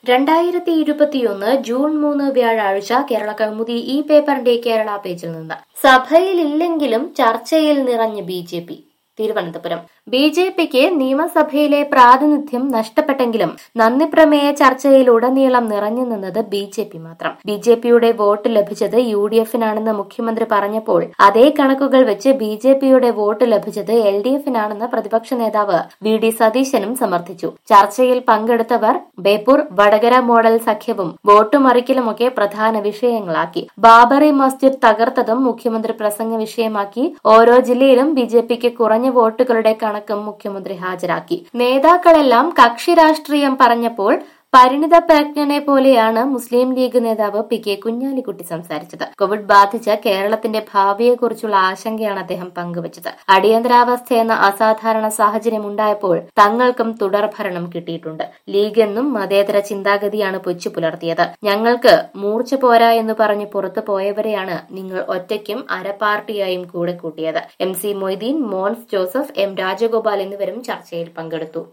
രണ്ടായിരത്തി ഇരുപത്തിയൊന്ന് ജൂൺ മൂന്ന് വ്യാഴാഴ്ച കേരള കൗമുദി ഈ പേപ്പറിന്റെ കേരള പേജിൽ നിന്ന് സഭയിലില്ലെങ്കിലും ചർച്ചയിൽ നിറഞ്ഞ് B J P Thiruvananthapuram B J പിക്ക് നിയമസഭയിലെ പ്രാതിനിധ്യം നഷ്ടപ്പെട്ടെങ്കിലും നന്ദിപ്രമേയ ചർച്ചയിലുടനീളം നിറഞ്ഞു നിന്നത് ബി ജെ പി മാത്രം ബി ജെ പിയുടെ വോട്ട് ലഭിച്ചത് യു ഡി എഫിനാണെന്ന് മുഖ്യമന്ത്രി പറഞ്ഞപ്പോൾ അതേ കണക്കുകൾ വെച്ച് ബി ജെ പിയുടെ വോട്ട് ലഭിച്ചത് എൽ ഡി എഫിനാണെന്ന് പ്രതിപക്ഷ നേതാവ് വി ഡി സതീശനും സമർത്ഥിച്ചു ചർച്ചയിൽ പങ്കെടുത്തവർ ബേപ്പൂർ വടകര മോഡൽ സഖ്യവും വോട്ട് മറിക്കലുമൊക്കെ പ്രധാന വിഷയങ്ങളാക്കി ബാബറി മസ്ജിദ് തകർത്തതും മുഖ്യമന്ത്രി പ്രസംഗ വിഷയമാക്കി ഓരോ ജില്ലയിലും ബി ജെ പിക്ക് കുറഞ്ഞ വോട്ടുകളുടെ കണക്കും മുഖ്യമന്ത്രി ഹാജരാക്കി നേതാക്കളെല്ലാം കക്ഷി രാഷ്ട്രീയം പറഞ്ഞപ്പോൾ പരിണിത പ്രജ്ഞനെ പോലെയാണ് മുസ്ലിം ലീഗ് നേതാവ് പി കെ കുഞ്ഞാലിക്കുട്ടി സംസാരിച്ചത് കോവിഡ് ബാധിച്ച കേരളത്തിന്റെ ഭാവിയെക്കുറിച്ചുള്ള ആശങ്കയാണ് അദ്ദേഹം പങ്കുവച്ചത് അടിയന്തരാവസ്ഥ എന്ന അസാധാരണ സാഹചര്യം ഉണ്ടായപ്പോൾ തങ്ങൾക്കും തുടർഭരണം കിട്ടിയിട്ടുണ്ട് ലീഗ് എന്നും മതേതര ചിന്താഗതിയാണ് പൊച്ചു പുലർത്തിയത് ഞങ്ങൾക്ക് മൂർച്ച പോരാ എന്ന് പറഞ്ഞ് പുറത്തു പോയവരെയാണ് നിങ്ങൾ ഒറ്റയ്ക്കും അരപാർട്ടിയായും കൂടെ കൂട്ടിയത് M C Moideen Mons Joseph M Rajagopal എന്നിവരും ചർച്ചയിൽ പങ്കെടുത്തു